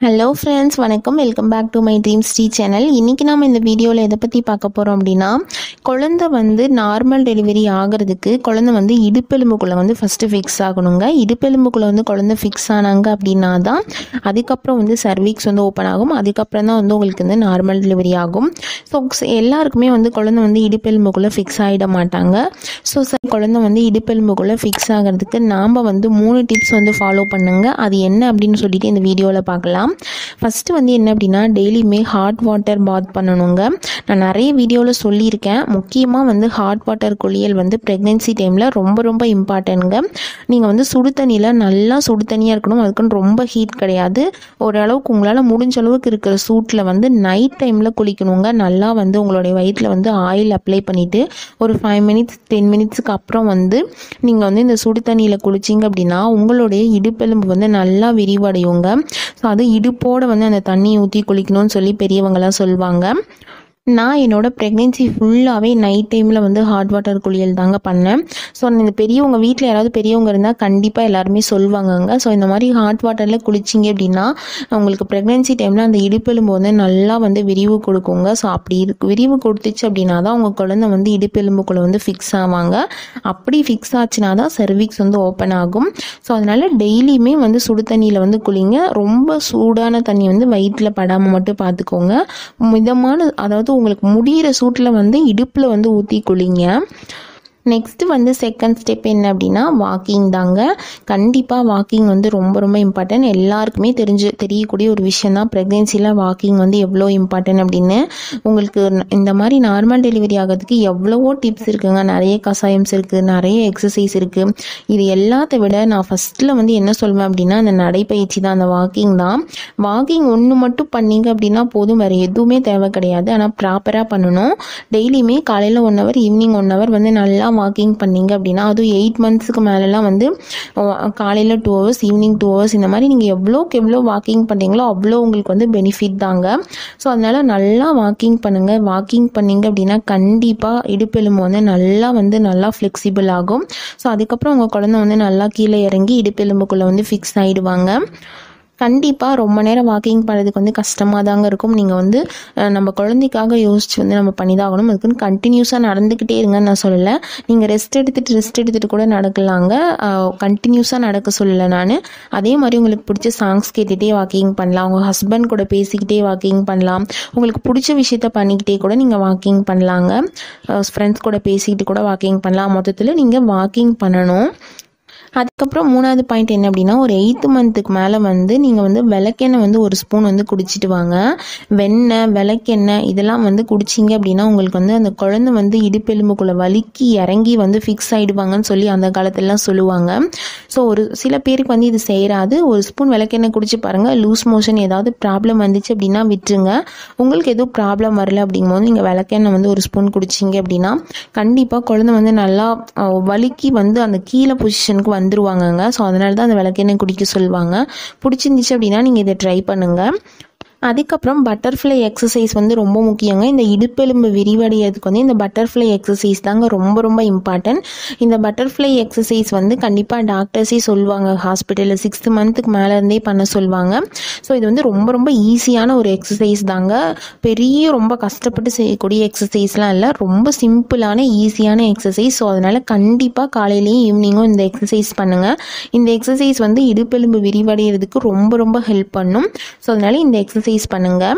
hello friends வணக்கம் welcome back to my dream Sri channel இன்றைக்கி நம்ம இந்த வீடியோவில் எதை பற்றி பார்க்க போகிறோம் அப்படின்னா குழந்தை வந்து நார்மல் டெலிவரி ஆகிறதுக்கு குழந்தை வந்து இடுப்பெலும்புக்குள்ளே வந்து ஃபஸ்ட்டு ஃபிக்ஸ் ஆகணுங்க இடுப்பெலும்புக்குள்ளே வந்து குழந்தை ஃபிக்ஸ் ஆனாங்க அப்படின்னா தான் அதுக்கப்புறம் வந்து சர்வீக்ஸ் வந்து ஓப்பன் ஆகும் அதுக்கப்புறம் தான் வந்து உங்களுக்கு வந்து நார்மல் டெலிவரி ஆகும் ஸோ எல்லாருக்குமே வந்து குழந்தை வந்து இடுப்பெலும்புக்குள்ளே ஃபிக்ஸ் ஆகிட மாட்டாங்க ஸோ சார் குழந்தை வந்து இடுப்பெலும்புக்குள்ளே ஃபிக்ஸ் ஆகிறதுக்கு நாம் வந்து மூணு டிப்ஸ் வந்து ஃபாலோ பண்ணுங்க அது என்ன அப்படின்னு சொல்லிட்டு இந்த வீடியோவில் பார்க்கலாம் ஃபஸ்ட்டு வந்து என்ன அப்படின்னா டெய்லியுமே ஹாட் வாட்டர் பாத் பண்ணணுங்க நான் நிறைய வீடியோவில் சொல்லியிருக்கேன் முக்கியமாக வந்து ஹாட் வாட்டர் குளியல் வந்து ப்ரெக்னென்சி டைமில் ரொம்ப ரொம்ப இம்பார்ட்டன்ட்ங்க நீங்கள் வந்து சுடு தண்ணியில் நல்லா சுடு தண்ணியாக இருக்கணும் அதுக்குன்னு ரொம்ப ஹீட் கிடையாது ஓரளவுக்கு உங்களால் முடிஞ்ச அளவுக்கு இருக்கிற சூட்டில் வந்து நைட் டைமில் குளிக்கணுங்க நல்லா வந்து உங்களுடைய வயிற்றில் வந்து ஆயில் அப்ளை பண்ணிவிட்டு ஒரு ஃபைவ் மினிட்ஸ் டென் மினிட்ஸுக்கு அப்புறம் வந்து நீங்கள் வந்து இந்த சுடு தண்ணியில் குளிச்சிங்க அப்படின்னா உங்களுடைய இடுப்பெலும்பு வந்து நல்லா விரிவடையுங்க ஸோ அது இடுப்போட வந்து அந்த தண்ணி ஊற்றி குளிக்கணும்னு சொல்லி பெரியவங்களாம் சொல்லுவாங்க நான் என்னோட ப்ரெக்னென்சி ஃபுல்லாகவே நைட் டைமில் வந்து ஹாட் வாட்டர் குளியல் தாங்க பண்ணேன் ஸோ இந்த பெரியவங்க வீட்டில் யாராவது பெரியவங்க இருந்தால் கண்டிப்பாக எல்லாருமே சொல்லுவாங்கங்க ஸோ இந்த மாதிரி ஹாட் வாட்டரில் குளிச்சிங்க அப்படின்னா உங்களுக்கு ப்ரெக்னென்சி டைமில் அந்த இடுப்பெலும்பு வந்து நல்லா வந்து விரிவு கொடுக்குங்க ஸோ அப்படி இருக்கு விரிவு கொடுத்துச்சு அப்படின்னா தான் உங்கள் குழந்தை வந்து இடுப்பெலும்புக்குள்ளே வந்து ஃபிக்ஸ் ஆவாங்க அப்படி ஃபிக்ஸ் ஆச்சுன்னா தான் சர்வீக்ஸ் வந்து ஓப்பன் ஆகும் ஸோ அதனால் டெய்லியுமே வந்து சுடு தண்ணியில் வந்து குளிங்க ரொம்ப சூடான தண்ணி வந்து வயிற்றில் படாமல் மட்டும் பார்த்துக்கோங்க மிதமான அதாவது உங்களுக்கு முடிகிற சூட்டில் வந்து இடுப்பில் வந்து ஊற்றி குளிங்க நெக்ஸ்ட்டு வந்து செகண்ட் ஸ்டெப் என்ன அப்படின்னா வாக்கிங் தாங்க கண்டிப்பாக வாக்கிங் வந்து ரொம்ப ரொம்ப இம்பார்ட்டன்ட் எல்லாருக்குமே தெரிஞ்சு தெரியக்கூடிய ஒரு விஷயம் தான் ப்ரெக்னென்சியில் வாக்கிங் வந்து எவ்வளோ இம்பார்ட்டன்ட் அப்படின்னு உங்களுக்கு இந்த மாதிரி நார்மல் டெலிவரி ஆகிறதுக்கு எவ்வளவோ டிப்ஸ் இருக்குங்க நிறைய கசாயம்ஸ் இருக்குது நிறைய எக்ஸசைஸ் இருக்குது இது எல்லாத்த விட நான் ஃபஸ்ட்டில் வந்து என்ன சொல்வேன் அப்படின்னா அந்த நடைப்பயிற்சி தான் அந்த வாக்கிங் தான் வாக்கிங் ஒன்று மட்டும் பண்ணீங்க அப்படின்னா போதும் வேறு எதுவுமே தேவை கிடையாது ஆனால் ப்ராப்பராக பண்ணணும் டெய்லியுமே காலையில் one hour evening one hour வந்து நல்லா வாக்கிங் பண்ணீங்க அப்படின்னா அதுவும் எயிட் மந்த்ஸுக்கு மேலெலாம் வந்து காலையில் two hours evening two hours இந்த மாதிரி நீங்கள் எவ்வளோக்கு எவ்வளோ வாக்கிங் பண்ணுறீங்களோ அவ்வளோ உங்களுக்கு வந்து பெனிஃபிட் தாங்க ஸோ அதனால் நல்லா வாக்கிங் பண்ணுங்கள் வாக்கிங் பண்ணீங்க அப்படின்னா கண்டிப்பாக இடுப்பெலும்பு வந்து நல்லா வந்து நல்லா ஃப்ளெக்சிபிள் ஆகும் ஸோ அதுக்கப்புறம் உங்கள் குழந்தை வந்து நல்லா கீழே இறங்கி இடுப்பெலும்புக்குள்ளே வந்து ஃபிக்ஸ் ஆகிடுவாங்க கண்டிப்பாக ரொம்ப நேரம் வாக்கிங் பண்ணுறதுக்கு வந்து கஷ்டமாக தாங்க இருக்கும் நீங்கள் வந்து நம்ம குழந்தைக்காக யோசிச்சு வந்து நம்ம பண்ணி தான் ஆகணும் அதுக்குன்னு கண்டினியூஸாக நடந்துக்கிட்டே இருங்கன்னு நான் சொல்லலை நீங்கள் ரெஸ்ட் எடுத்துகிட்டு ரெஸ்ட் எடுத்துகிட்டு கூட நடக்கலாங்க கண்டினியூஸாக நடக்க சொல்லலை நான் அதே மாதிரி உங்களுக்கு பிடிச்ச சாங்ஸ் கேட்டுகிட்டே வாக்கிங் பண்ணலாம் உங்கள் ஹஸ்பண்ட் கூட பேசிக்கிட்டே வாக்கிங் பண்ணலாம் உங்களுக்கு பிடிச்ச விஷயத்த பண்ணிக்கிட்டே கூட நீங்கள் வாக்கிங் பண்ணலாங்க ஃப்ரெண்ட்ஸ் கூட பேசிக்கிட்டு கூட வாக்கிங் பண்ணலாம் மொத்தத்தில் நீங்கள் வாக்கிங் பண்ணணும் அதுக்கப்புறம் மூணாவது பாயிண்ட் என்ன அப்படின்னா ஒரு எயித்து மந்த்துக்கு மேலே வந்து நீங்கள் வந்து விளக்கெண்ணெய் வந்து ஒரு ஸ்பூன் வந்து குடிச்சிட்டு வாங்க வெண்ணெய் விளக்கெண்ணெய் இதெல்லாம் வந்து குடிச்சிங்க அப்படின்னா உங்களுக்கு வந்து அந்த குழந்தை வந்து இடுப்பெலும்புக்குள்ளே வலிக்கி இறங்கி வந்து ஃபிக்ஸ் ஆகிடுவாங்கன்னு சொல்லி அந்த காலத்துலலாம் சொல்லுவாங்க ஸோ ஒரு சில பேருக்கு வந்து இது செய்கிறாது ஒரு ஸ்பூன் விளக்கெண்ணெய் குடிச்சு பாருங்கள் லூஸ் மோஷன் ஏதாவது ப்ராப்ளம் வந்துச்சு அப்படின்னா விட்டுருங்க உங்களுக்கு எதுவும் ப்ராப்ளம் வரல அப்படிங்கும்போது நீங்கள் விளக்கெண்ணெய் வந்து ஒரு ஸ்பூன் குடிச்சிங்க அப்படின்னா கண்டிப்பாக குழந்தை வந்து நல்லா வலிக்கி வந்து அந்த கீழே பொசிஷனுக்கு வந்துருவாங்கங்க ஸோ அதனால தான் அந்த விளக்கெண்ணெய் குடிக்க சொல்லுவாங்க பிடிச்சிருந்துச்சு அப்படின்னா நீங்கள் இதை ட்ரை பண்ணுங்கள் அதுக்கப்புறம் பட்டர்ஃப்ளை எக்ஸசைஸ் வந்து ரொம்ப முக்கியங்க இந்த இடுப்பெலும்பு விரிவடைகிறதுக்கு வந்து இந்த பட்டர்ஃப்ளை எக்ஸசைஸ் தாங்க ரொம்ப ரொம்ப இம்பார்ட்டன்ட் இந்த பட்டர்ஃப்ளை எக்ஸசைஸ் வந்து கண்டிப்பாக டாக்டர்ஸே சொல்லுவாங்க ஹாஸ்பிட்டலில் சிக்ஸ்த் மந்த்துக்கு மேலேருந்தே பண்ண சொல்லுவாங்க ஸோ இது வந்து ரொம்ப ரொம்ப ஈஸியான ஒரு எக்ஸசைஸ் தாங்க பெரிய ரொம்ப கஷ்டப்பட்டு செய்யக்கூடிய எக்ஸசைஸ்லாம் இல்லை ரொம்ப சிம்பிளான ஈஸியான எக்ஸசைஸ் ஸோ அதனால் கண்டிப்பாக காலையிலையும் ஈவினிங்கும் இந்த எக்ஸசைஸ் பண்ணுங்கள் இந்த எக்ஸசைஸ் வந்து இடுப்பெலும்பு விரிவடைகிறதுக்கு ரொம்ப ரொம்ப ஹெல்ப் பண்ணும் ஸோ அதனால் இந்த எக்ஸசைஸ் எக்ஸசைஸ் பண்ணுங்கள்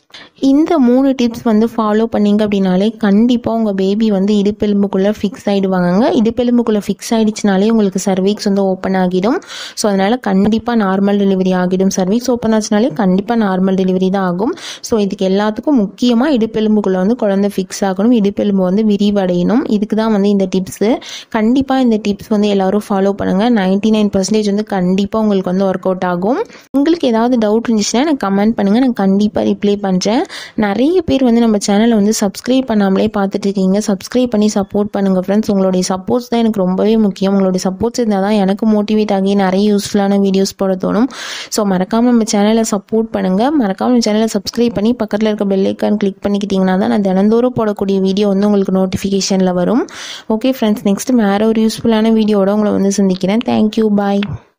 இந்த மூணு டிப்ஸ் வந்து ஃபாலோ பண்ணிங்க அப்படின்னாலே கண்டிப்பாக உங்கள் பேபி வந்து இடுப்பெலும்புக்குள்ளே ஃபிக்ஸ் ஆகிடுவாங்க இடுப்பெலும்புக்குள்ளே ஃபிக்ஸ் ஆகிடுச்சினாலே உங்களுக்கு சர்வீக்ஸ் வந்து ஓப்பன் ஆகிடும் ஸோ அதனால் கண்டிப்பாக நார்மல் டெலிவரி ஆகிடும் சர்வீக்ஸ் ஓப்பன் ஆச்சுனாலே கண்டிப்பாக நார்மல் டெலிவரி தான் ஆகும் ஸோ இதுக்கு எல்லாத்துக்கும் முக்கியமாக இடுப்பெலும்புக்குள்ளே வந்து குழந்தை ஃபிக்ஸ் ஆகணும் இடுப்பெலும்பு வந்து விரிவடையணும் இதுக்கு தான் வந்து இந்த டிப்ஸு கண்டிப்பாக இந்த டிப்ஸ் வந்து எல்லோரும் ஃபாலோ பண்ணுங்கள் நைன்ட்டி நைன் பர்சன்டேஜ் வந்து கண்டிப்பாக உங்களுக்கு வந்து ஒர்க் அவுட் ஆகும் உங்களுக்கு ஏதாவது டவுட் இருந்துச்சுன்னா எனக்கு கமெண்ட் பண்ணுங்கள் நான் கண்டிப்பாக ரிப்ளை பண்ணுறேன் நிறைய பேர் வந்து நம்ம சேனலை வந்து சப்ஸ்கிரைப் பண்ணாமலே பார்த்துட்டு இருக்கீங்க சப்ஸ்கிரைப் பண்ணி சப்போர்ட் பண்ணுங்கள் ஃப்ரெண்ட்ஸ் உங்களுடைய சப்போர்ட்ஸ் தான் எனக்கு ரொம்பவே முக்கியம் உங்களுடைய சப்போர்ட்ஸ் இருந்தால் தான் எனக்கு மோட்டிவேட் ஆகி நிறைய யூஸ்ஃபுல்லான வீடியோஸ் போட தோணும் ஸோ மறக்காமல் நம்ம சேனலை சப்போர்ட் பண்ணுங்கள் மறக்காமல் நம்ம சேனலை சப்ஸ்கிரைப் பண்ணி பக்கத்தில் இருக்க பெல்லைக்கான் கிளிக் பண்ணிக்கிட்டிங்கன்னா தான் நான் தினந்தோறும் போடக்கூடிய வீடியோ வந்து உங்களுக்கு நோட்டிஃபிகேஷனில் வரும் ஓகே ஃப்ரெண்ட்ஸ் நெக்ஸ்ட் வேறு ஒரு யூஸ்ஃபுல்லான வீடியோட உங்களை வந்து சந்திக்கிறேன் தேங்க்யூ பாய்